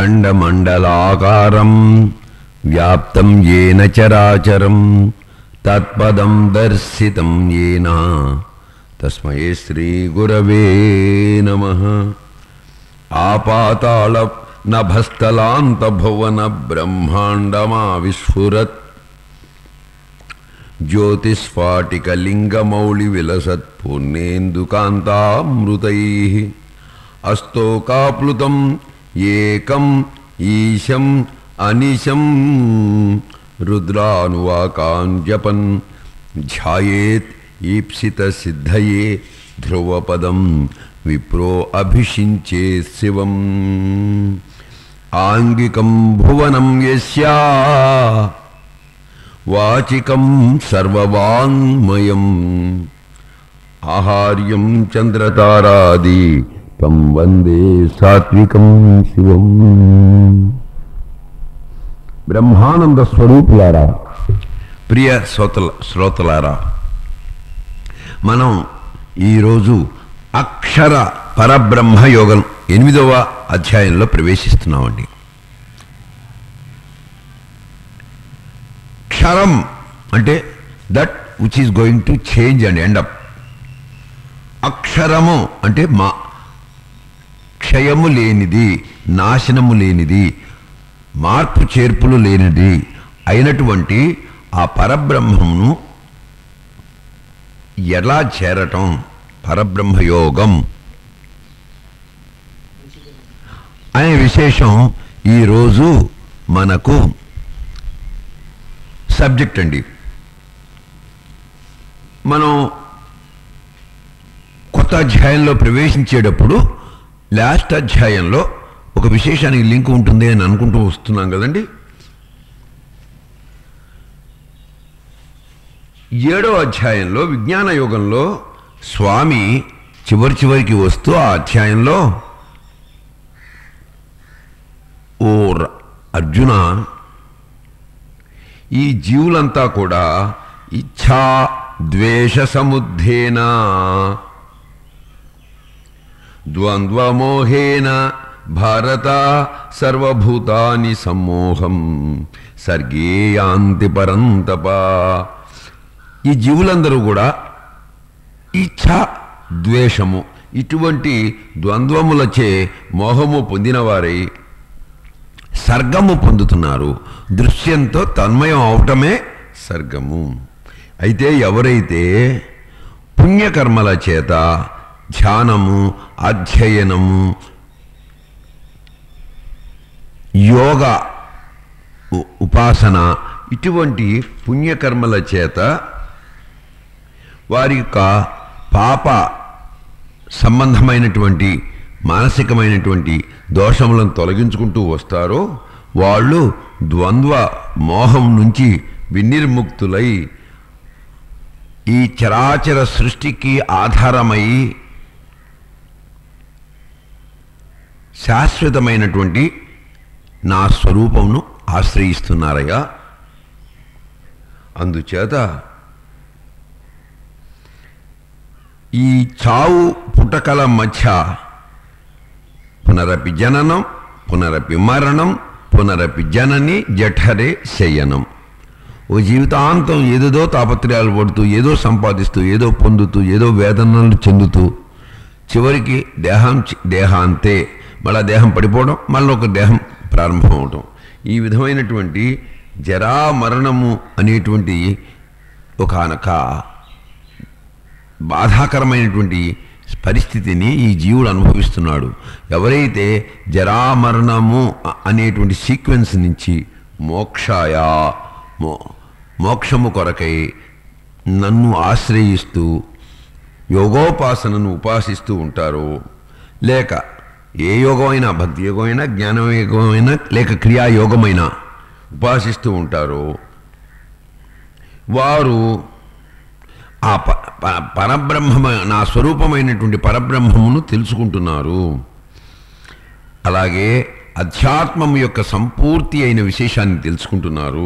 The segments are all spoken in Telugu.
ఖండమండలాకారం వ్యాప్తం ఏన చరాచరం తత్పదం దర్శితం ఏన తస్మై శ్రీ గురవే నమ ఆపాతాళ నభస్థలాంత భువన బ్రహ్మాండమా విస్ఫురత్ జ్యోతిస్ఫాటికలింగమౌళి విలసత్ పూర్ణేందుకాంతామృతై అస్తోకాప్లుతం ఏకం ఈశం అనిశం రుద్రానువాకాన్ జపన్ ధ్యాయేత్ ఈప్సిత సిద్ధయే ధ్రువపదం విప్రో అభిషించే శివం ఆంగికం భువనం యస్యా వాచికం సర్వవాङ्మయం ఆహార్యం చంద్రతారాది తం వందే సాత్వికం శివం బ్రహ్మానంద స్వరూపులారా ప్రియ శ్రోతల శ్రోతలారా మనం ఈరోజు అక్షర పరబ్రహ్మ యోగం ఎనిమిదవ అధ్యాయంలో ప్రవేశిస్తున్నామండి క్షరం అంటే that which is going to change and end up అక్షరము అంటే మా క్షయము లేనిది నాశనము లేనిది మార్పు చేర్పులు లేనిది అయినటువంటి ఆ పరబ్రహ్మమును ఎలా చేరటం పరబ్రహ్మ యోగం అనే విశేషం ఈరోజు మనకు సబ్జెక్ట్ అండి మనం కొత్త అధ్యాయంలో ప్రవేశించేటప్పుడు లాస్ట్ అధ్యాయంలో ఒక విశేషానికి లింక్ ఉంటుంది అని అనుకుంటూ వస్తున్నాం కదండి ఏడో అధ్యాయంలో విజ్ఞాన యుగంలో స్వామి చివరి చివరికి వస్తూ ఆ అధ్యాయంలో ఓ ర- అర్జున ఈ జీవులంతా కూడా ఇచ్ఛా ద్వేష సముద్ధేన ద్వంద్వమోహేన భారత సర్వభూతాని సమ్మోహం సర్గే యాంతి పరంతప ఈ జీవులందరూ కూడా ఇచ్ఛ ద్వేషము ఇటువంటి ద్వంద్వములచే మోహము పొందినవారై సర్గము పొందుతున్నారు దృశ్యంతో తన్మయం అవటమే సర్గము అయితే ఎవరైతే పుణ్యకర్మల చేత ధ్యానము అధ్యయనము యోగ ఉ- ఉపాసన ఇటువంటి పుణ్యకర్మల చేత వారి యొక్క పాప సంబంధమైనటువంటి మానసికమైనటువంటి దోషములను తొలగించుకుంటూ వస్తారో వాళ్ళు ద్వంద్వ మోహం నుంచి వినిర్ముక్తులై ఈ చరాచర సృష్టికి ఆధారమై శాశ్వతమైనటువంటి నా స్వరూపమును ఆశ్రయిస్తున్నారయ్యా అందుచేత ఈ చావు పుటకల మధ్య పునరపి జననం పునరపి మరణం పునరపి జనని జఠరే శయనం ఓ జీవితాంతం ఏదేదో తాపత్రయాలు పడుతూ ఏదో సంపాదిస్తూ ఏదో పొందుతూ ఏదో వేదనలు చెందుతూ చివరికి దేహం చి- దేహాంతే మళ్ళా దేహం పడిపోవడం మళ్ళీ ఒక దేహం ప్రారంభం అవడం ఈ విధమైనటువంటి జరా మరణము అనేటువంటి ఒకనొక బాధాకరమైనటువంటి పరిస్థితిని ఈ జీవుడు అనుభవిస్తున్నాడు ఎవరైతే జరామరణము అ- అనేటువంటి సీక్వెన్స్ నుంచి మోక్షాయ మో మోక్షము కొరకై నన్ను ఆశ్రయిస్తూ యోగోపాసనను ఉపాసిస్తూ ఉంటారో లేక ఏ యోగమైనా భక్తి యోగమైనా జ్ఞాన యోగమైనా లేక క్రియాయోగమైనా ఉపాసిస్తూ ఉంటారో వారు ఆ ప ప- పరబ్రహ్మ నా స్వరూపమైనటువంటి పరబ్రహ్మమును తెలుసుకుంటున్నారు అలాగే అధ్యాత్మం యొక్క సంపూర్తి అయిన విశేషాన్ని తెలుసుకుంటున్నారు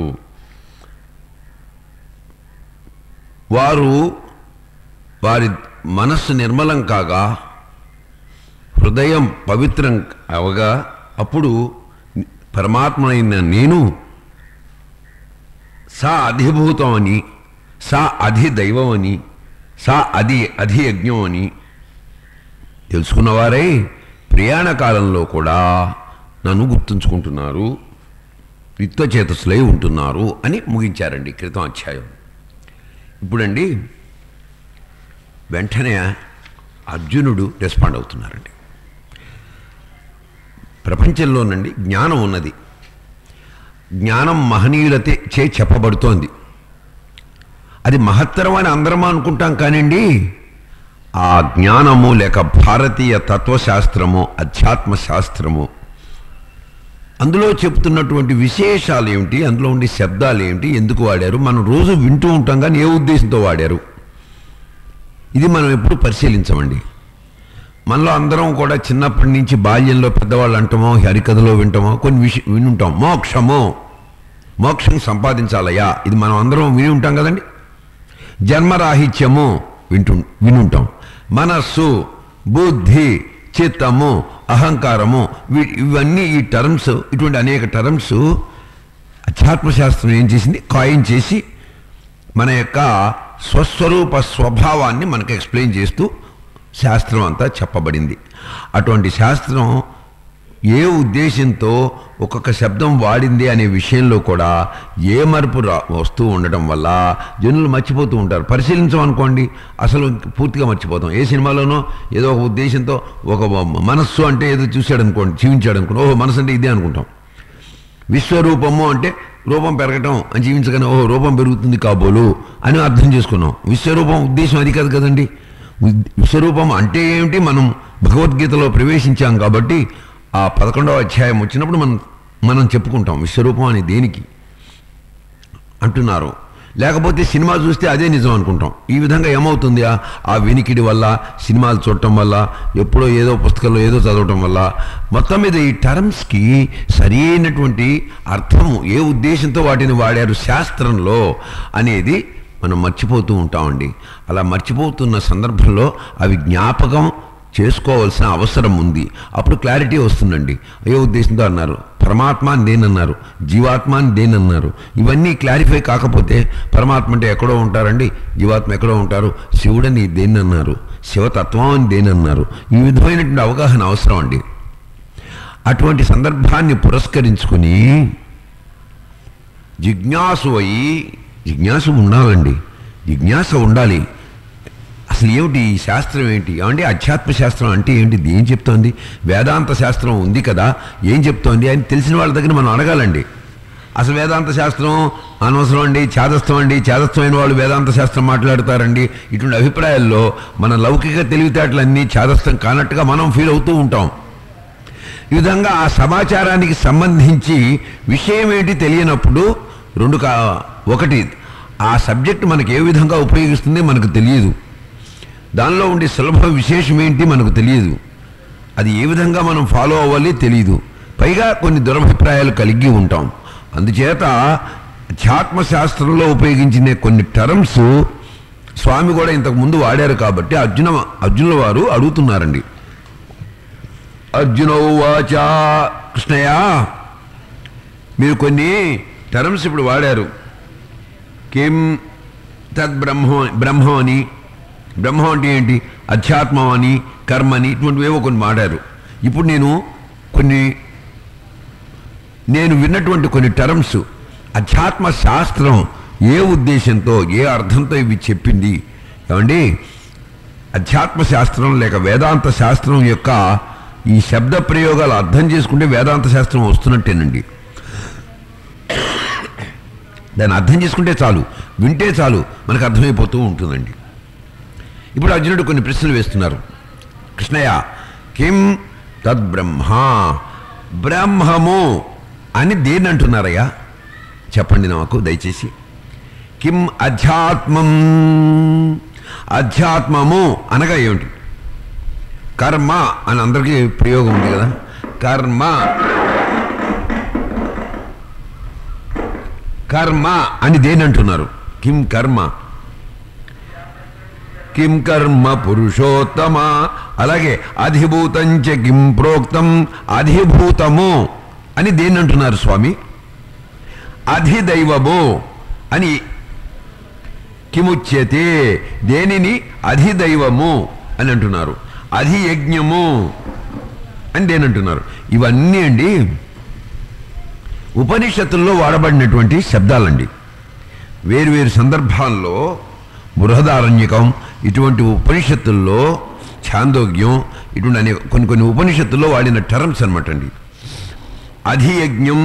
వారు వారి మనస్సు నిర్మలం కాగా హృదయం పవిత్రం అవగా అప్పుడు పరమాత్మ నేను సా అధిభూతం అని సా అధిదైవం అని సా అధి అధియజ్ఞం అని తెలుసుకున్నవారై ప్రయాణ కాలంలో కూడా నన్ను గుర్తుంచుకుంటున్నారు యుక్తచేతసులై ఉంటున్నారు అని ముగించారండి క్రితం అధ్యాయం ఇప్పుడండి వెంటనే అర్జునుడు రెస్పాండ్ అవుతున్నారండి ప్రపంచంలోనండి జ్ఞానం ఉన్నది జ్ఞానం మహనీయులతే చే చెప్పబడుతోంది అది మహత్తరం అని అందరం అనుకుంటాం కానివ్వండి ఆ జ్ఞానము లేక భారతీయ తత్వశాస్త్రము అధ్యాత్మ శాస్త్రము అందులో చెప్తున్నటువంటి విశేషాలు ఏమిటి అందులో ఉండే శబ్దాలు ఏమిటి ఎందుకు వాడారు మనం రోజు వింటూ ఉంటాం కానీ ఏ ఉద్దేశంతో వాడారు ఇది మనం ఎప్పుడు పరిశీలించమండి మనలో అందరం కూడా చిన్నప్పటి నుంచి బాల్యంలో పెద్దవాళ్ళు అంటామో హరికథలో వింటామో కొన్ని విష వినుంటాం మోక్షము మోక్షం సంపాదించాలయ్యా ఇది మనం అందరం విని ఉంటాం కదండి జన్మరాహిత్యము వింటు వినుంటాం మనస్సు బుద్ధి చిత్తము అహంకారము వీ- ఇవన్నీ ఈ టర్మ్స్ ఇటువంటి అనేక టర్మ్స్ అధ్యాత్మశాస్త్రం ఏం చేసింది కాయిన్ చేసి మన యొక్క స్వస్వరూప స్వభావాన్ని మనకు ఎక్స్ప్లెయిన్ చేస్తూ శాస్త్రం అంతా చెప్పబడింది అటువంటి శాస్త్రం ఏ ఉద్దేశంతో ఒక్కొక్క శబ్దం వాడింది అనే విషయంలో కూడా ఏ మార్పు రా వస్తూ ఉండడం వల్ల జనులు మర్చిపోతూ ఉంటారు పరిశీలించమనుకోండి అసలు పూర్తిగా మర్చిపోతాం ఏ సినిమాలోనో ఏదో ఒక ఉద్దేశంతో ఒక మనస్సు అంటే ఏదో చూశాడు అనుకోండి జీవించాడు అనుకోండి ఓహో మనసు అంటే ఇదే అనుకుంటాం విశ్వరూపము అంటే రూపం పెరగటం అని జీవించగానే ఓహో రూపం పెరుగుతుంది కాబోలు అని అర్థం చేసుకున్నాం విశ్వరూపం ఉద్దేశం అది కాదు కదండి ఉద్- విశ్వరూపం అంటే ఏమిటి మనం భగవద్గీతలో ప్రవేశించాం కాబట్టి ఆ పదకొండవ అధ్యాయం వచ్చినప్పుడు మనం మనం చెప్పుకుంటాం విశ్వరూపం అని దేనికి అంటున్నారు లేకపోతే సినిమా చూస్తే అదే నిజం అనుకుంటాం ఈ విధంగా ఏమవుతుంది ఆ- ఆ వినికిడి వల్ల సినిమాలు చూడటం వల్ల ఎప్పుడో ఏదో పుస్తకంలో ఏదో చదవటం వల్ల మొత్తం మీద ఈ టర్మ్స్కి సరైనటువంటి అర్థము ఏ ఉద్దేశంతో వాటిని వాడారు శాస్త్రంలో అనేది మనం మర్చిపోతూ ఉంటామండి అలా మర్చిపోతున్న సందర్భంలో అవి జ్ఞాపకం చేసుకోవాల్సిన అవసరం ఉంది అప్పుడు క్లారిటీ వస్తుందండి ఏ ఉద్దేశంతో అన్నారు పరమాత్మ అని దేనన్నారు జీవాత్మ అని దేనన్నారు ఇవన్నీ క్లారిఫై కాకపోతే పరమాత్మ అంటే ఎక్కడో ఉంటారండి జీవాత్మ ఎక్కడో ఉంటారు శివుడని దేన్నన్నారు శివతత్వం అని దేనన్నారు ఈ విధమైనటువంటి అవగాహన అవసరం అండి అటువంటి సందర్భాన్ని పురస్కరించుకుని జిజ్ఞాసు అయి జిజ్ఞాసు ఉండాలండి జిజ్ఞాస ఉండాలి అసలు ఏమిటి ఈ శాస్త్రం ఏంటి ఏమంటే అధ్యాత్మ శాస్త్రం అంటే ఏంటి ఇది ఏం చెప్తోంది వేదాంత శాస్త్రం ఉంది కదా ఏం చెప్తోంది అని తెలిసిన వాళ్ళ దగ్గర మనం అడగాలండి అసలు వేదాంత శాస్త్రం అనవసరం అండి ఛాదస్థం అండి ఛాదస్థమైన వాళ్ళు వేదాంత శాస్త్రం మాట్లాడతారండి ఇటువంటి అభిప్రాయాల్లో మన లౌకిక తెలివితేటలన్నీ ఛాదస్థం కానట్టుగా మనం ఫీల్ అవుతూ ఉంటాం ఈ విధంగా ఆ సమాచారానికి సంబంధించి విషయం ఏంటి తెలియనప్పుడు రెండు కా ఒకటి ఆ సబ్జెక్ట్ మనకు ఏ విధంగా ఉపయోగిస్తుంది మనకు తెలియదు దానిలో ఉండే సులభ విశేషం ఏంటి మనకు తెలియదు అది ఏ విధంగా మనం ఫాలో అవ్వాలి తెలియదు పైగా కొన్ని దురభిప్రాయాలు కలిగి ఉంటాం అందుచేత అధ్యాత్మ శాస్త్రంలో ఉపయోగించిన కొన్ని టర్మ్స్ స్వామి కూడా ఇంతకు ముందు వాడారు కాబట్టి అర్జున అర్జునుల వారు అడుగుతున్నారండి అర్జున ఉవాచ కృష్ణయ్య మీరు కొన్ని టర్మ్స్ ఇప్పుడు వాడారు కిం తద్ బ్రహ్మ బ్రహ్మం అని బ్రహ్మం అంటే ఏంటి అధ్యాత్మం అని కర్మని ఇటువంటివేవో కొన్ని మాడారు ఇప్పుడు నేను కొన్ని నేను విన్నటువంటి కొన్ని టర్మ్స్ అధ్యాత్మ శాస్త్రం ఏ ఉద్దేశంతో ఏ అర్థంతో ఇవి చెప్పింది ఏమండి అధ్యాత్మ శాస్త్రం లేక వేదాంత శాస్త్రం యొక్క ఈ శబ్ద ప్రయోగాలు అర్థం చేసుకుంటే వేదాంత శాస్త్రం వస్తున్నట్టేనండి దాన్ని అర్థం చేసుకుంటే చాలు వింటే చాలు మనకు అర్థమైపోతూ ఉంటుందండి ఇప్పుడు అర్జునుడు కొన్ని ప్రశ్నలు వేస్తున్నారు కృష్ణయ్య కిం తద్బ్రహ్మ బ్రహ్మము అని దేన్ని అంటున్నారయ్యా చెప్పండి నాకు దయచేసి కిం అధ్యాత్మం అధ్యాత్మము అనగా ఏమిటి కర్మ అని అందరికీ ప్రయోగం ఉంది కదా కర్మ కర్మ అని దేని అంటున్నారు కిం కర్మ కిం కర్మ పురుషోత్తమ అలాగే అధిభూతం చ కిం ప్రోక్తం అధిభూతము అని దేన్ని అంటున్నారు స్వామి అధిదైవము అని కిముచ్యతే దేనిని అధిదైవము అని అంటున్నారు అధియజ్ఞము అని దేని అంటున్నారు ఇవన్నీ అండి ఉపనిషత్తుల్లో వాడబడినటువంటి శబ్దాలండి వేరువేరు సందర్భాల్లో బృహదారణ్యకం ఇటువంటి ఉపనిషత్తుల్లో ఛాందోగ్యం ఇటువంటి అనేక కొన్ని కొన్ని ఉపనిషత్తుల్లో వాడిన టర్మ్స్ అనమాట అండి అధియజ్ఞం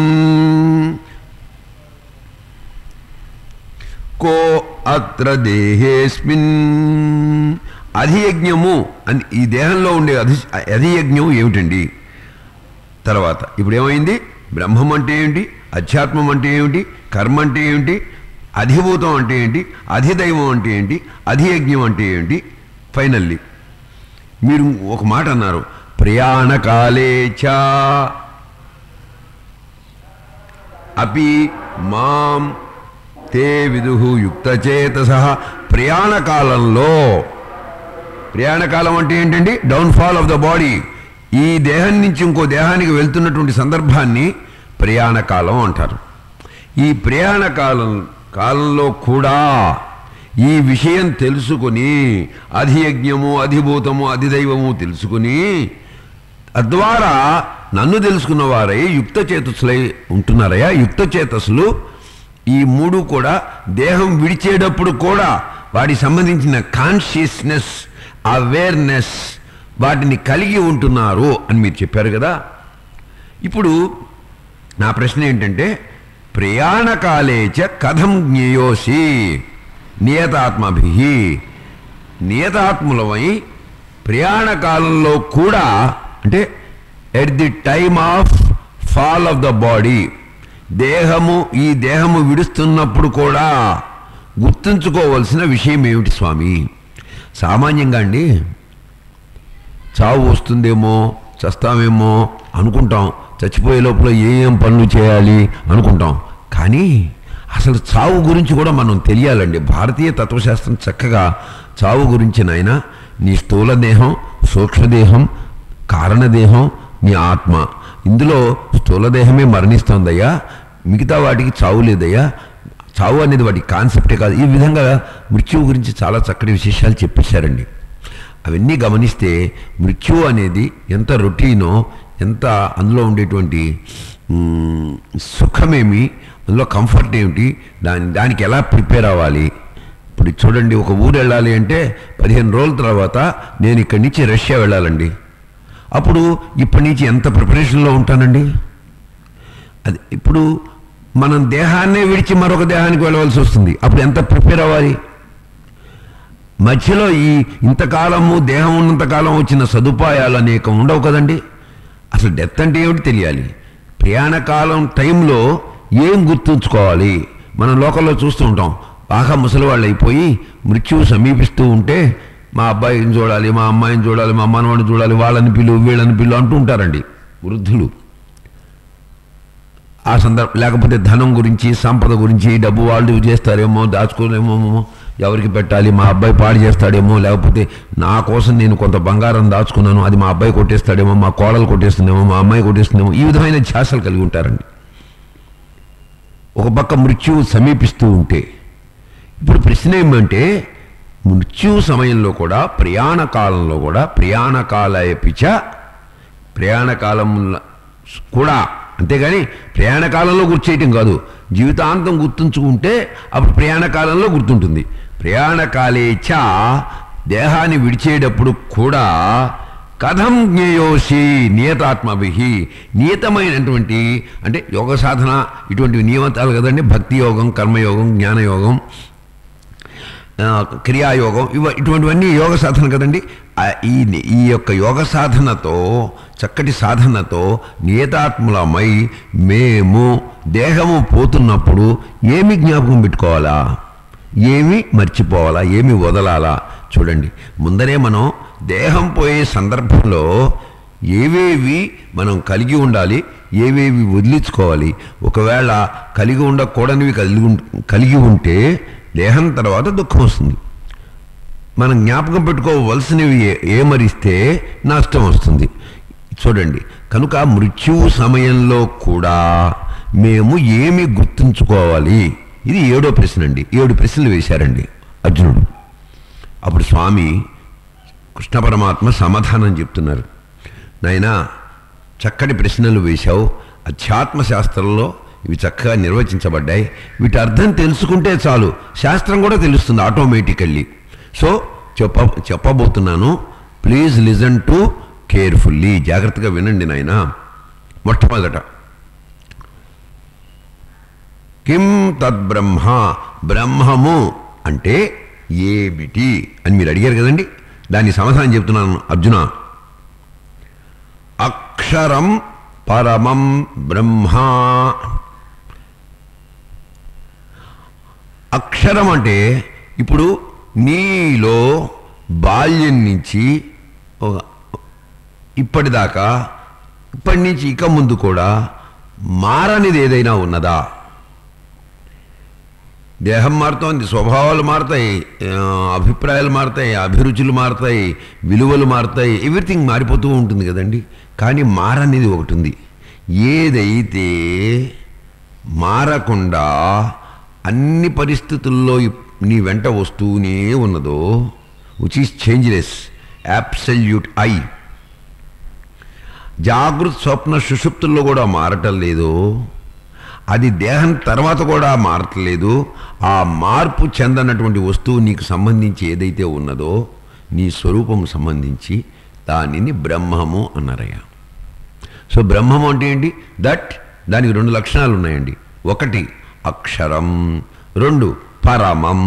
కో అత్ర దేహేస్మిన్ అధియజ్ఞము అని ఈ దేహంలో ఉండే అధి అధియజ్ఞం ఏమిటండి తర్వాత ఇప్పుడు ఏమైంది బ్రహ్మం అంటే ఏంటి అధ్యాత్మం అంటే ఏమిటి కర్మ అంటే ఏమిటి అధిభూతం అంటే ఏంటి అధిదైవం అంటే ఏంటి అధియజ్ఞం అంటే ఏంటి ఫైనల్లీ మీరు ఒక మాట అన్నారు ప్రయాణకాలే చ అపి మాం తే విదు యుక్తచేతస ప్రయాణకాలంలో ప్రయాణకాలం అంటే ఏంటండి డౌన్ఫాల్ ఆఫ్ ద బాడీ ఈ దేహం నుంచి ఇంకో దేహానికి వెళ్తున్నటువంటి సందర్భాన్ని ప్రయాణకాలం అంటారు ఈ ప్రయాణకాలం కాలంలో కూడా ఈ విషయం తెలుసుకుని అధియజ్ఞము అధిభూతము అధిదైవము తెలుసుకుని తద్వారా నన్ను తెలుసుకున్న వారై యుక్త చేతసులై ఉంటున్నారయ్యా యుక్త చేతసులు ఈ మూడు కూడా దేహం విడిచేటప్పుడు కూడా వాటికి సంబంధించిన కాన్షియస్నెస్ అవేర్నెస్ వాటిని కలిగి ఉంటున్నారు అని మీరు చెప్పారు కదా ఇప్పుడు నా ప్రశ్న ఏంటంటే ప్రయాణకాలేచ కథం జ్ఞేయోసి నియతాత్మభి నియతాత్ములమై ప్రయాణకాలంలో కూడా అంటే at the time of fall of the body దేహము ఈ దేహము విడుస్తున్నప్పుడు కూడా గుర్తుంచుకోవలసిన విషయం ఏమిటి స్వామి సామాన్యంగా అండి చావు వస్తుందేమో చస్తామేమో అనుకుంటాం చచ్చిపోయే లోపల ఏ ఏం పనులు చేయాలి అనుకుంటాం కానీ అసలు చావు గురించి కూడా మనం తెలియాలండి భారతీయ తత్వశాస్త్రం చక్కగా చావు గురించి నాయన నీ స్థూల దేహం సూక్ష్మదేహం కారణదేహం నీ ఆత్మ ఇందులో స్థూల దేహమే మరణిస్తోందయ్యా మిగతా వాటికి చావు లేదయ్యా చావు అనేది వాటి కాన్సెప్టే కాదు ఈ విధంగా మృత్యువు గురించి చాలా చక్కటి విశేషాలు చెప్పేశారండి అవన్నీ గమనిస్తే మృత్యువు అనేది ఎంత రొటీనో ఎంత అందులో ఉండేటువంటి మ్, సుఖమేమి అందులో కంఫర్ట్ ఏమిటి దాని దానికి ఎలా ప్రిపేర్ అవ్వాలి ఇప్పుడు చూడండి ఒక ఊరు వెళ్ళాలి అంటే పదిహేను రోజుల తర్వాత నేను ఇక్కడి నుంచి రష్యా వెళ్ళాలండి అప్పుడు ఇప్పటి నుంచి ఎంత ప్రిపరేషన్లో ఉంటానండి అది ఇప్పుడు మనం దేహాన్నే విడిచి మరొక దేహానికి వెళ్ళవలసి వస్తుంది అప్పుడు ఎంత ప్రిపేర్ అవ్వాలి మధ్యలో ఈ ఇంతకాలము దేహం ఉన్నంతకాలం వచ్చిన సదుపాయాలు అనేకం ఉండవు కదండి అసలు డెత్ అంటే ఏమిటి తెలియాలి ప్రయాణకాలం టైంలో ఏం గుర్తుంచుకోవాలి మనం లోకల్లో చూస్తూ ఉంటాం బాగా ముసలి వాళ్ళు అయిపోయి మృత్యువు సమీపిస్తూ ఉంటే మా అబ్బాయిని చూడాలి మా అమ్మాయిని చూడాలి మా మనవాడిని చూడాలి వాళ్ళని పిలు వీళ్ళని పిలు అంటూ ఉంటారండి వృద్ధులు ఆ సందర్భం లేకపోతే ధనం గురించి సంపద గురించి డబ్బు వాళ్ళు చేస్తారేమో దాచుకోలేమో ఎవరికి పెట్టాలి మా అబ్బాయి పాడు చేస్తాడేమో లేకపోతే నా కోసం నేను కొంత బంగారం దాచుకున్నాను అది మా అబ్బాయి కొట్టేస్తాడేమో మా కోడలు కొట్టేస్తుందేమో మా అమ్మాయి కొట్టేస్తుందేమో ఈ విధమైన ధ్యాసలు కలిగి ఉంటారండి ఒక పక్క మృత్యువు సమీపిస్తూ ఉంటే ఇప్పుడు ప్రశ్న ఏమంటే మృత్యు సమయంలో కూడా ప్రయాణ కాలంలో కూడా ప్రయాణకాలయపిచ ప్రయాణకాలం కూడా అంతేగాని ప్రయాణ కాలంలో గుర్చేయటం కాదు జీవితాంతం గుర్తుంచుకుంటే అప్పుడు ప్రయాణ కాలంలో గుర్తుంటుంది ప్రయాణకాలేచ దేహాన్ని విడిచేటప్పుడు కూడా కథం జ్ఞేయోసి నియతాత్మభి నియతమైనటువంటి అంటే యోగ సాధన ఇటువంటి నియమతాలు కదండి భక్తి యోగం కర్మయోగం జ్ఞానయోగం ఆ, క్రియాయోగం ఇవ ఇటువంటివన్నీ యోగ సాధన కదండి ఆ, ఈ ఈ యొక్క యోగ సాధనతో చక్కటి సాధనతో నియతాత్ములమై మేము దేహము పోతున్నప్పుడు ఏమి జ్ఞాపకం పెట్టుకోవాలా ఏమి మర్చిపోవాలా ఏమి వదలాలా చూడండి ముందరే మనం దేహం పోయే సందర్భంలో ఏవేవి మనం కలిగి ఉండాలి ఏవేవి వదిలించుకోవాలి ఒకవేళ కలిగి ఉండకూడనివి కలిగి ఉం- కలిగి ఉంటే దేహం తర్వాత దుఃఖం వస్తుంది మనం జ్ఞాపకం పెట్టుకోవలసినవి ఏ- ఏమరిస్తే నష్టం వస్తుంది చూడండి కనుక మృత్యువు సమయంలో కూడా మేము ఏమి గుర్తుంచుకోవాలి ఇది ఏడో ప్రశ్న అండి ఏడు ప్రశ్నలు వేశారండి అర్జునుడు అప్పుడు స్వామి కృష్ణ పరమాత్మ సమాధానం చెప్తున్నారు నాయనా చక్కటి ప్రశ్నలు వేశావు అధ్యాత్మ శాస్త్రంలో ఇవి చక్కగా నిర్వచించబడ్డాయి వీటి అర్థం తెలుసుకుంటే చాలు శాస్త్రం కూడా తెలుస్తుంది ఆటోమేటికల్లీ సో చెప్ప చెప్పబోతున్నాను ప్లీజ్ లిజన్ టు కేర్ఫుల్లీ జాగ్రత్తగా వినండి నాయన మొట్టమొదట కిం తద్బ్రహ్మ బ్రహ్మము అంటే ఏమిటి అని మీరు అడిగారు కదండి దానికి సమాధానం చెప్తున్నాను అర్జున అక్షరం పరమం బ్రహ్మ అక్షరం అంటే ఇప్పుడు నీలో బాల్యం నుంచి ఒక- ఇప్పటిదాకా ఇప్పటి నుంచి ఇక ముందు కూడా మారనిది ఏదైనా ఉన్నదా దేహం మారుతోంది స్వభావాలు మారుతాయి ఆ, అభిప్రాయాలు మారుతాయి అభిరుచులు మారుతాయి విలువలు మారుతాయి ఎవ్రీథింగ్ మారిపోతూ ఉంటుంది కదండి కానీ మారనేది ఒకటి ఉంది ఏదైతే మారకుండా అన్ని పరిస్థితుల్లో ఇప్- నీ వెంట వస్తూనే ఉన్నదో which is changeless absolute I జాగృత్ స్వప్న సుషుప్తుల్లో కూడా మారటం లేదు అది దేహం తర్వాత కూడా మారట్లేదు ఆ మార్పు చెందనటువంటి వస్తువు నీకు సంబంధించి ఏదైతే ఉన్నదో నీ స్వరూపం సంబంధించి దానిని బ్రహ్మము అన్నారయ్యా సో బ్రహ్మము అంటే ఏంటి దట్ దానికి రెండు లక్షణాలు ఉన్నాయండి ఒకటి అక్షరం రెండు పరమం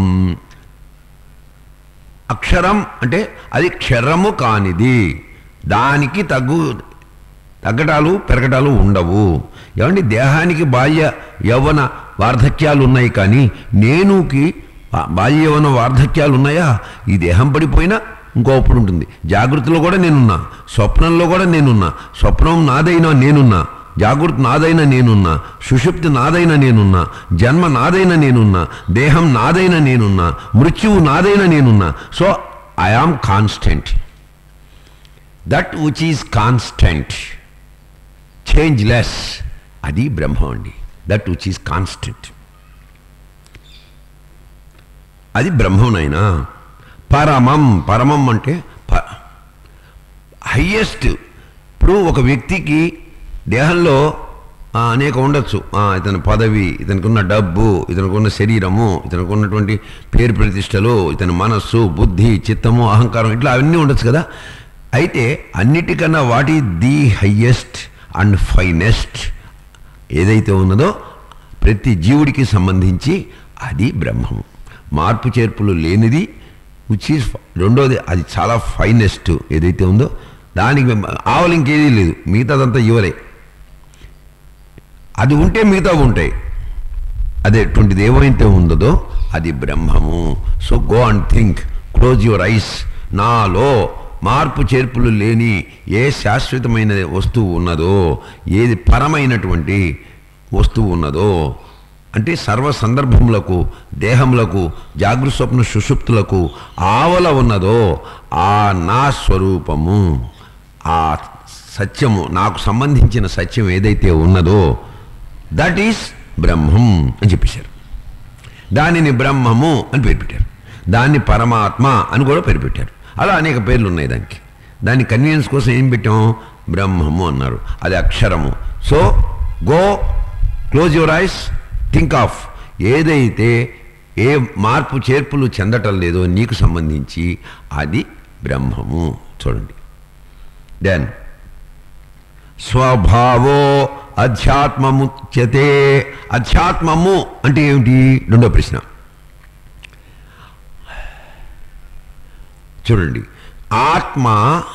అక్షరం అంటే అది క్షరము కానిది దానికి తగ్గు తగ్గటాలు పెరగటాలు ఉండవు ఏమండి దేహానికి బాల్య యవ్వన వార్ధక్యాలు ఉన్నాయి కానీ నేనుకి బా- బాల్య యవ్వన వార్ధక్యాలు ఉన్నాయా ఈ దేహం పడిపోయినా ఇంకోప్పుడు ఉంటుంది జాగృతిలో కూడా నేనున్నా స్వప్నంలో కూడా నేనున్నా స్వప్నం నాదైనా నేనున్నా జాగృతి నాదైన నేనున్నా సుషుప్తి నాదైన నేనున్నా జన్మ నాదైన నేనున్నా దేహం నాదైన నేనున్నా మృత్యువు నాదైన నేనున్నా so I am constant that which is constant changeless అది బ్రహ్మ అండి దట్ విచ్ ఈజ్ కాన్స్టెంట్ అది బ్రహ్మనైనా పరమం పరమం అంటే ప హయ్యెస్ట్ ఇప్పుడు ఒక వ్యక్తికి దేహంలో ఆ, అనేక ఉండొచ్చు ఆ, ఇతని పదవి ఇతనికి ఉన్న డబ్బు ఇతనికి ఉన్న శరీరము ఇతనికి ఉన్నటువంటి పేరు ప్రతిష్టలు ఇతని మనస్సు బుద్ధి చిత్తము అహంకారం ఇట్లా అవన్నీ ఉండొచ్చు కదా అయితే అన్నిటికన్నా వాటి ది హయ్యెస్ట్ అండ్ ఫైనెస్ట్ ఏదైతే ఉన్నదో ప్రతి జీవుడికి సంబంధించి అది బ్రహ్మము మార్పు చేర్పులు లేనిది విచ్ ఈజ్ రెండోది అది చాలా ఫైనెస్ట్ ఏదైతే ఉందో దానికి ఆవలి ఇంకేదీ లేదు మిగతాదంతా ఇవ్వలే అది ఉంటే మిగతా ఉంటాయి అదే ఎటువంటిది ఏమైతే ఉందో అది బ్రహ్మము so go and think close your eyes నాలో మార్పు చేర్పులు లేని ఏ శాశ్వతమైన వస్తువు ఉన్నదో ఏది పరమైనటువంటి వస్తువు ఉన్నదో అంటే సర్వ సందర్భములకు దేహములకు జాగృత స్వప్న సుషుప్తులకు ఆవల ఉన్నదో ఆ నా స్వరూపము ఆ సత్యము నాకు సంబంధించిన సత్యం ఏదైతే ఉన్నదో దట్ ఈస్ బ్రహ్మం అని చెప్పేశారు దానిని బ్రహ్మము అని పేరు పెట్టారు దాన్ని పరమాత్మ అని కూడా పేరు పెట్టారు అలా అనేక పేర్లు ఉన్నాయి దానికి దాని కన్వీనియన్స్ కోసం ఏం పెట్టాం బ్రహ్మము అన్నారు అది అక్షరము so go close your eyes think of ఏదైతే ఏ మార్పు చేర్పులు చెందటం లేదో నీకు సంబంధించి అది బ్రహ్మము చూడండి దెన్ స్వభావో అధ్యాత్మముచ్యతే అధ్యాత్మము అంటే ఏమిటి రెండో ప్రశ్న చూడండి ఆత్మ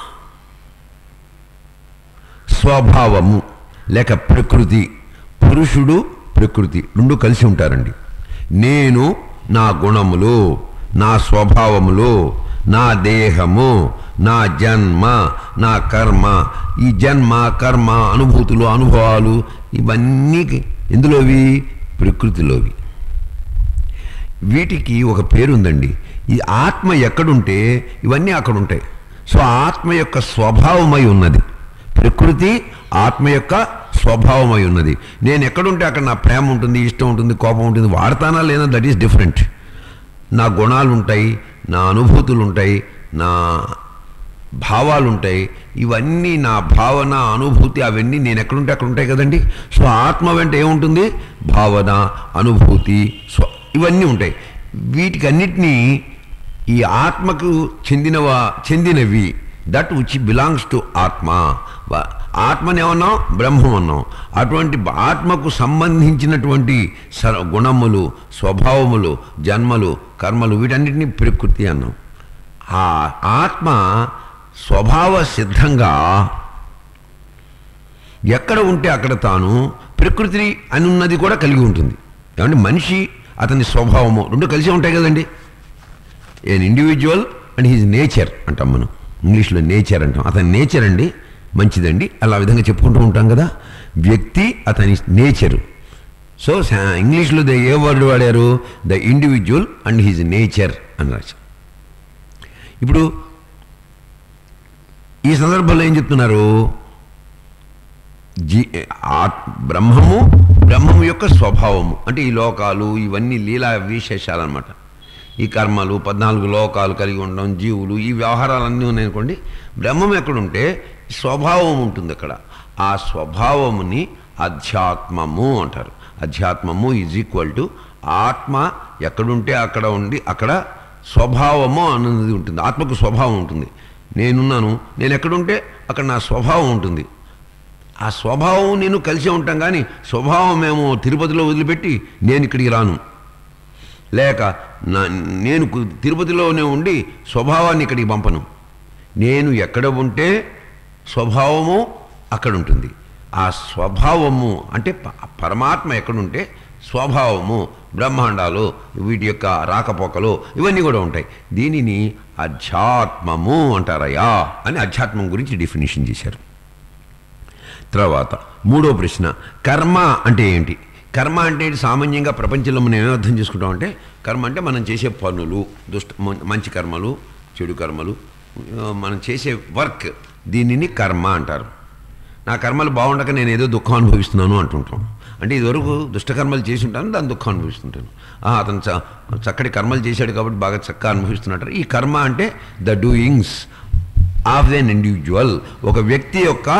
స్వభావము లేక ప్రకృతి పురుషుడు ప్రకృతి రెండు కలిసి ఉంటారండి నేను నా గుణములు నా స్వభావములు నా దేహము నా జన్మ నా కర్మ ఈ జన్మ కర్మ అనుభూతులు అనుభవాలు ఇవన్నీ ఎందులోవి ప్రకృతిలోవి వీటికి ఒక పేరు ఉందండి ఈ ఆత్మ ఎక్కడుంటే ఇవన్నీ అక్కడ ఉంటాయి సో ఆత్మ యొక్క స్వభావమై ఉన్నది ప్రకృతి ఆత్మ యొక్క స్వభావమై ఉన్నది నేను ఎక్కడుంటే అక్కడ నా ప్రేమ ఉంటుంది ఇష్టం ఉంటుంది కోపం ఉంటుంది వాడతానా లేదా దట్ ఈస్ డిఫరెంట్ నా గుణాలు ఉంటాయి నా అనుభూతులు ఉంటాయి నా భావాలు ఉంటాయి ఇవన్నీ నా భావన అనుభూతి అవన్నీ నేను ఎక్కడుంటే అక్కడ ఉంటాయి కదండి సో ఆత్మ వెంట ఏముంటుంది భావన అనుభూతి స్వ ఇవన్నీ ఉంటాయి వీటికన్నిటినీ ఈ ఆత్మకు చెందినవా చెందినవి దట్ విచ్ బిలాంగ్స్ టు ఆత్మ వా- ఆత్మని ఏమన్నాం బ్రహ్మం అన్నాం అటువంటి ఆత్మకు సంబంధించినటువంటి స గుణములు స్వభావములు జన్మలు కర్మలు వీటన్నిటిని ప్రకృతి అన్నాం ఆ ఆత్మ స్వభావ సిద్ధంగా ఎక్కడ ఉంటే అక్కడ తాను ప్రకృతి అని ఉన్నది కూడా కలిగి ఉంటుంది ఏమంటే మనిషి అతని స్వభావము రెండు కలిసి ఉంటాయి కదండి an individual and his nature అంటాం మనం ఇంగ్లీష్లో నేచర్ అంటాం అతని నేచర్ అండి మంచిదండి అలా విధంగా చెప్పుకుంటూ ఉంటాం కదా వ్యక్తి అతని నేచరు సో సా- ఇంగ్లీష్లో ద ఏ వర్డ్ వాడారు the individual and his nature అని రాశారు ఇప్పుడు ఈ సందర్భంలో ఏం చెప్తున్నారు జీ ఆ బ్రహ్మము బ్రహ్మము యొక్క స్వభావము అంటే ఈ లోకాలు ఇవన్నీ లీలా విశేషాలు అనమాట ఈ కర్మలు పద్నాలుగు లోకాలు కలిగి ఉండడం జీవులు ఈ వ్యవహారాలన్నీ ఉన్నాయనుకోండి బ్రహ్మం ఎక్కడుంటే స్వభావం ఉంటుంది అక్కడ ఆ స్వభావముని అధ్యాత్మము అంటారు అధ్యాత్మము ఈజ్ ఈక్వల్ టు ఆత్మ ఎక్కడుంటే అక్కడ ఉండి అక్కడ స్వభావము అన్నది ఉంటుంది ఆత్మకు స్వభావం ఉంటుంది నేనున్నాను నేను ఎక్కడుంటే అక్కడ నా స్వభావం ఉంటుంది ఆ స్వభావం నేను కలిసే ఉంటాం కానీ స్వభావం మేము తిరుపతిలో వదిలిపెట్టి నేను ఇక్కడికి రాను లేక నా నేను కు- తిరుపతిలోనే ఉండి స్వభావాన్ని ఇక్కడికి పంపను నేను ఎక్కడ ఉంటే స్వభావము అక్కడ ఉంటుంది ఆ స్వభావము అంటే ప- పరమాత్మ ఎక్కడుంటే స్వభావము బ్రహ్మాండాలు వీటి యొక్క రాకపోకలు ఇవన్నీ కూడా ఉంటాయి దీనిని అధ్యాత్మము అంటారయ్యా అని అధ్యాత్మం గురించి డెఫినేషన్ చేశారు తర్వాత మూడో ప్రశ్న కర్మ అంటే ఏంటి కర్మ అంటే ఏంటి? సామాన్యంగా ప్రపంచంలో మనం ఏమర్థం అర్థం చేసుకుంటాం అంటే కర్మ అంటే మనం చేసే పనులు దుష్ట మ- మంచి కర్మలు చెడు కర్మలు ఆ, మనం చేసే వర్క్ దీనిని కర్మ అంటారు నా కర్మలు బాగుండక నేను ఏదో దుఃఖం అనుభవిస్తున్నాను అంటుంటాం అంటే ఇదివరకు దుష్టకర్మలు చేసి ఉంటాను దాని దుఃఖం అనుభవిస్తుంటాను ఆ, అతను చ- చక్కటి కర్మలు చేశాడు కాబట్టి బాగా చక్కగా అనుభవిస్తున్నట్టు ఈ కర్మ అంటే the doings of then individual ఒక వ్యక్తి యొక్క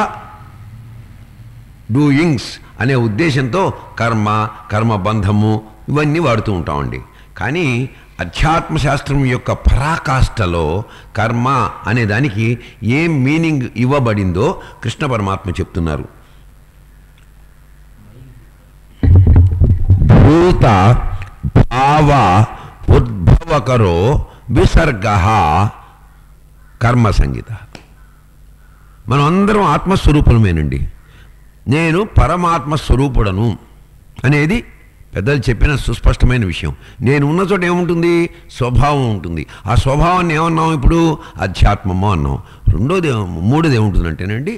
డూయింగ్స్ అనే ఉద్దేశంతో కర్మ కర్మబంధము ఇవన్నీ వాడుతూ ఉంటామండి కానీ అధ్యాత్మ శాస్త్రం యొక్క పరాకాష్ఠలో కర్మ అనే దానికి ఏం మీనింగ్ ఇవ్వబడిందో కృష్ణ పరమాత్మ చెప్తున్నారు భూత భావ ఉద్భవకరో విసర్గ కర్మ సంగీత మనం అందరం ఆత్మస్వరూపులమేనండి నేను పరమాత్మ స్వరూపుడను అనేది పెద్దలు చెప్పిన సుస్పష్టమైన విషయం నేను ఉన్న చోట ఏముంటుంది స్వభావం ఉంటుంది ఆ స్వభావాన్ని ఏమన్నాం ఇప్పుడు అధ్యాత్మము అన్నాం రెండోది ఏం- మూడోది ఏముంటుందంటేనండి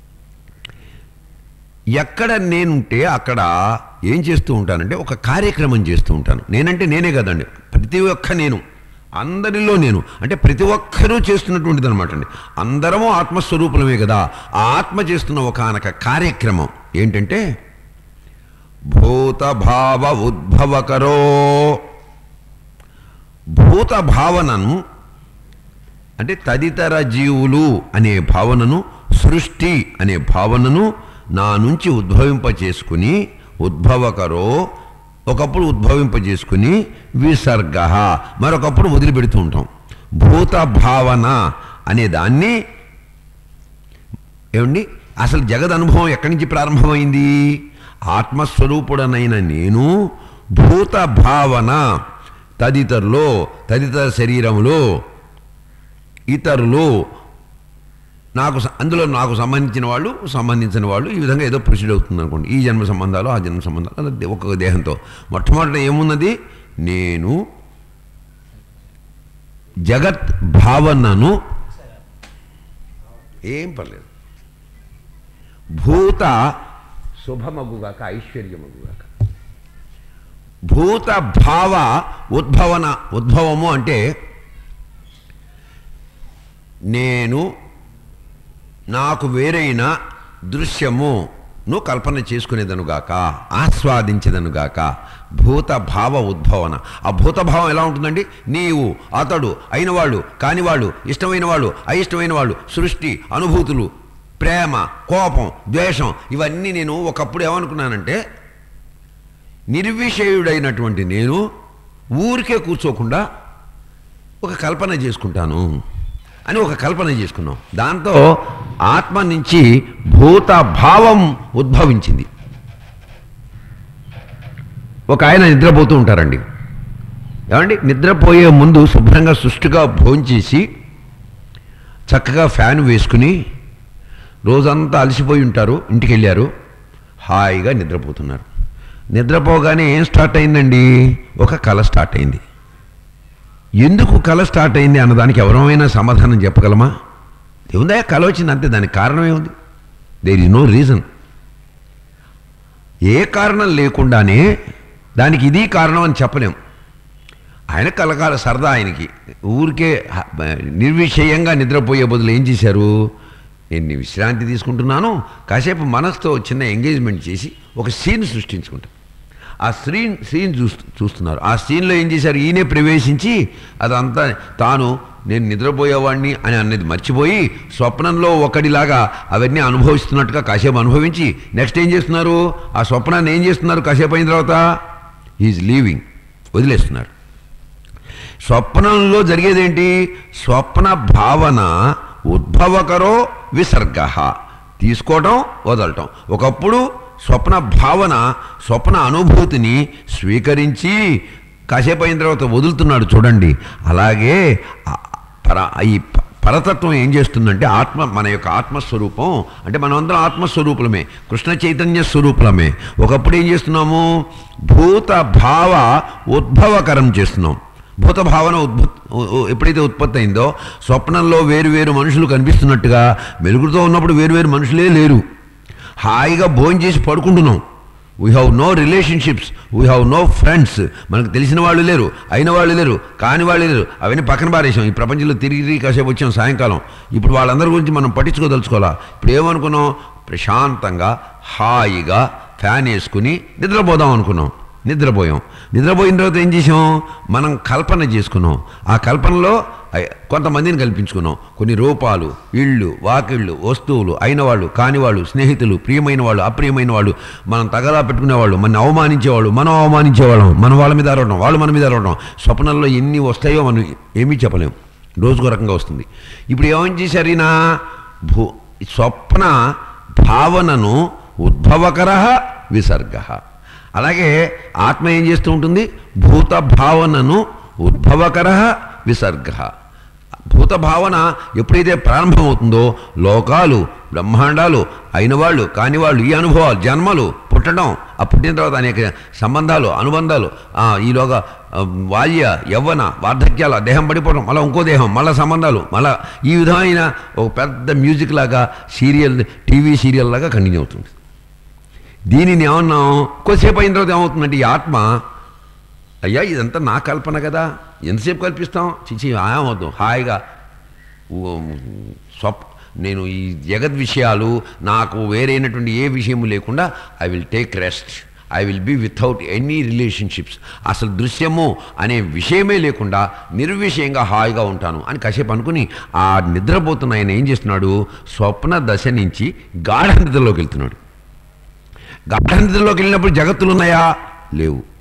ఎక్కడ నేనుంటే అక్కడ ఏం చేస్తూ ఉంటానంటే ఒక కార్యక్రమం చేస్తూ ఉంటాను నేనంటే నేనే కదండి ప్రతి ఒక్క నేను అందరిలో నేను అంటే ప్రతి ఒక్కరూ చేస్తున్నటువంటిది అనమాట అండి అందరము ఆత్మస్వరూపులమే కదా ఆ ఆత్మ చేస్తున్న ఒకనొక కార్యక్రమం ఏంటంటే భూత భావ ఉద్భవకరో భూత భావనను అంటే తదితర జీవులు అనే భావనను సృష్టి అనే భావనను నా నుంచి ఉద్భవింపచేసుకుని ఉద్భవకరో ఒకప్పుడు ఉద్భవింపజేసుకుని విసర్గ మరొకప్పుడు వదిలిపెడుతూ ఉంటాం భూత భావన అనే దాన్ని ఏమండి అసలు జగద్ అనుభవం ఎక్కడి నుంచి ప్రారంభమైంది ఆత్మస్వరూపుడనైన నేను భూత భావన తదితరులో తదితర శరీరములో ఇతరులు నాకు స- అందులో నాకు సంబంధించిన వాళ్ళు సంబంధించిన వాళ్ళు ఈ విధంగా ఏదో ప్రొసీడ్ అవుతుంది అనుకోండి ఈ జన్మ సంబంధాలు ఆ జన్మ సంబంధాలు అలా దే- ఒక్కొక్క దేహంతో మొట్టమొదట ఏమున్నది నేను జగత్ భావనను ఏం పర్లేదు భూత శుభమగుగాక ఐశ్వర్యమగుగాక భూత భావ ఉద్భవన ఉద్భవము అంటే నేను నాకు వేరైన దృశ్యము నువ్వు కల్పన చేసుకునేదనుగాక ఆస్వాదించేదనుగాక భూత భావ ఉద్భవన ఆ భూత భావం ఎలా ఉంటుందండి నీవు అతడు అయిన వాళ్ళు కాని వాళ్ళు ఇష్టమైన వాళ్ళు అయిష్టమైన వాళ్ళు సృష్టి అనుభూతులు ప్రేమ కోపం ద్వేషం ఇవన్నీ నేను ఒకప్పుడు ఏమనుకున్నానంటే నిర్విషయుడైనటువంటి నేను ఊరికే కూర్చోకుండా ఒక కల్పన చేసుకుంటాను అని ఒక కల్పన చేసుకున్నాం దాంతో ఆత్మ నుంచి భూత భావం ఉద్భవించింది ఒక ఆయన నిద్రపోతూ ఉంటారండి ఏమండి నిద్రపోయే ముందు శుభ్రంగా సుష్టుగా భోంచేసి చక్కగా ఫ్యాన్ వేసుకుని రోజంతా అలసిపోయి ఉంటారు ఇంటికి వెళ్ళారు హాయిగా నిద్రపోతున్నారు నిద్రపోగానే ఏం స్టార్ట్ అయిందండి ఒక కళ స్టార్ట్ అయింది ఎందుకు కళ స్టార్ట్ అయింది అన్నదానికి ఎవరమైనా సమాధానం చెప్పగలమా ఏముందా కళ వచ్చింది అంతే దానికి కారణం ఏముంది దేర్ ఇస్ నో రీజన్ ఏ కారణం లేకుండానే దానికి ఇది కారణం అని చెప్పలేం ఆయన కలకాల సరదా ఆయనకి ఊరికే హ- నిర్విషయంగా నిద్రపోయే బదులు ఏం చేశారు నేను విశ్రాంతి తీసుకుంటున్నాను కాసేపు మనసుతో చిన్న ఎంగేజ్మెంట్ చేసి ఒక సీన్ సృష్టించుకుంటాను ఆ సీన్ సీన్ చూస్తూ చూస్తున్నారు ఆ సీన్లో ఏం చేశారు ఈయనే ప్రవేశించి అదంతా తాను నేను నిద్రపోయేవాడిని అని అన్నది మర్చిపోయి స్వప్నంలో ఒకడిలాగా అవన్నీ అనుభవిస్తున్నట్టుగా కాసేపు అనుభవించి నెక్స్ట్ ఏం చేస్తున్నారు ఆ స్వప్నాన్ని ఏం చేస్తున్నారు కాసేపు అయిన తర్వాత ఈజ్ లీవింగ్ వదిలేస్తున్నారు స్వప్నంలో జరిగేదేంటి స్వప్న భావన ఉద్భవకరో విసర్గ తీసుకోవటం వదలటం ఒకప్పుడు స్వప్న భావన స్వప్న అనుభూతిని స్వీకరించి కాసేపు అయిన తర్వాత వదులుతున్నాడు చూడండి అలాగే ఆ పర ఈ ప- పరతత్వం ఏం చేస్తుందంటే ఆత్మ మన యొక్క ఆత్మస్వరూపం అంటే మనమందరం ఆత్మస్వరూపులమే కృష్ణ చైతన్య స్వరూపులమే ఒకప్పుడు ఏం చేస్తున్నాము భూత భావ ఉద్భవకరం చేస్తున్నాం భూత భావన ఉద్భు ఉ- ఉ- ఎప్పుడైతే ఉత్పత్తి అయిందో స్వప్నంలో వేరు వేరు మనుషులు కనిపిస్తున్నట్టుగా వెలుగుతో ఉన్నప్పుడు వేరు వేరు మనుషులే లేరు హాయిగా భోజనం చేసి పడుకుంటున్నాం we have no relationships we have no friends మనకు తెలిసిన వాళ్ళు లేరు అయిన వాళ్ళు లేరు కాని వాళ్ళు లేరు అవన్నీ పక్కన పారేసాం ఈ ప్రపంచంలో తిరిగి తిరిగి కాసేపు వచ్చాం సాయంకాలం ఇప్పుడు వాళ్ళందరి గురించి మనం పట్టించుకోదలుచుకోవాలా ఇప్పుడు ఏమనుకున్నాం ప్రశాంతంగా హాయిగా ఫ్యాన్ వేసుకుని నిద్రపోదాం అనుకున్నాం నిద్రపోయాం నిద్రపోయిన తర్వాత ఏం చేసాం మనం కల్పన చేసుకున్నాం ఆ కల్పనలో ఐ- కొంతమందిని కల్పించుకున్నాం కొన్ని రూపాలు ఇళ్ళు వాకిళ్ళు వస్తువులు అయిన వాళ్ళు కానివాళ్ళు స్నేహితులు ప్రియమైన వాళ్ళు అప్రియమైన వాళ్ళు మనం తగదా పెట్టుకునేవాళ్ళు మన అవమానించేవాళ్ళు మనం అవమానించేవాళ్ళం మన వాళ్ళ మీద అరవడం వాళ్ళు మన మీద అరవడం స్వప్నంలో ఎన్ని వస్తాయో మనం ఏమీ చెప్పలేం రోజుకో రకంగా వస్తుంది ఇప్పుడు ఏమని చేశారు ఈయన భూ స్వప్న భావనను ఉద్భవకర విసర్గ అలాగే ఆత్మ ఏం చేస్తూ ఉంటుంది భూత భావనను ఉద్భవకర విసర్గ భూత భావన ఎప్పుడైతే ప్రారంభమవుతుందో లోకాలు బ్రహ్మాండాలు అయిన వాళ్ళు కాని వాళ్ళు ఈ అనుభవాలు జన్మలు పుట్టడం ఆ పుట్టిన తర్వాత అనేక సంబంధాలు అనుబంధాలు ఆ, ఈలోగా ఆ, బాల్య యవ్వన వార్ధక్యాల దేహం పడిపోవడం మళ్ళీ ఇంకో దేహం మళ్ళీ సంబంధాలు మళ్ళీ ఈ విధమైన ఒక పెద్ద మ్యూజిక్ లాగా సీరియల్ టీవీ సీరియల్ లాగా కంటిన్యూ అవుతుంది దీనిని ఏమన్నాం కొద్దిసేపు అయిన తర్వాత ఏమవుతుందంటే ఈ ఆత్మ అయ్యా ఇదంతా నా కల్పన కదా ఎంతసేపు కల్పిస్తాం చిచి ఏమవుతాం హాయిగా ఓ, స్వప్ నేను ఈ జగద్ విషయాలు నాకు వేరైనటువంటి ఏ విషయము లేకుండా I will take rest I will be without any relationships అసలు దృశ్యము అనే విషయమే లేకుండా నిర్విషయంగా హాయిగా ఉంటాను అని కాసేపు అనుకుని ఆ నిద్రపోతున్న ఆయన ఏం చేస్తున్నాడు స్వప్న దశ నుంచి గాఢ నిద్రలోకి వెళ్తున్నాడు గాఢ నిద్రలోకి వెళ్ళినప్పుడు జగత్తులు ఉన్నాయా లేవు